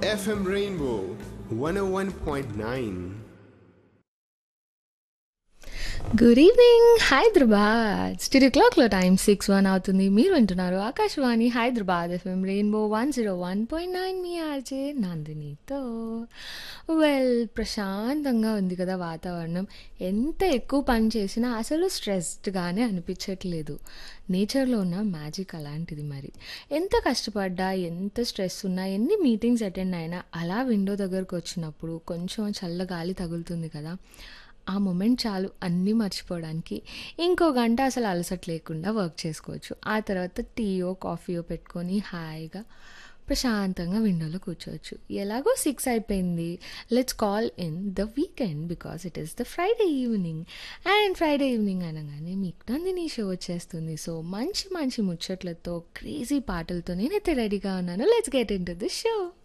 FM Rainbow 101.9. Good evening Hyderabad studio క్లాక్లో time six one అవుతుంది మీరు వింటున్నారు Akashvani Hyderabad FM rainbow one zero one point nine మీ ఆర్జే నందినితో వెల్ ప్రశాంతంగా ఉంది కదా వాతావరణం ఎంత ఎక్కువ పని చేసినా అసలు స్ట్రెస్డ్గానే అనిపించట్లేదు నేచర్లో ఉన్న మ్యాజిక్ అలాంటిది మరి ఎంత కష్టపడ్డా ఎంత స్ట్రెస్ ఉన్నా ఎన్ని మీటింగ్స్ అటెండ్ అయినా అలా విండో దగ్గరకు వచ్చినప్పుడు కొంచెం చల్లగాలి తగులుతుంది కదా ఆ మూమెంట్ చాలు అన్నీ మర్చిపోవడానికి ఇంకో గంట అసలు అలసట లేకుండా వర్క్ చేసుకోవచ్చు ఆ తర్వాత టీయో కాఫీయో పెట్టుకొని హాయిగా ప్రశాంతంగా విండోలో కూర్చోవచ్చు ఎలాగో సిక్స్ అయిపోయింది let's call in the weekend because it is the Friday evening and Friday evening అనగానే మీకు నందిని షో వచ్చేస్తుంది సో మంచి మంచి ముచ్చట్లతో క్రేజీ పాటలతో నేనైతే రెడీగా ఉన్నాను let's get into the show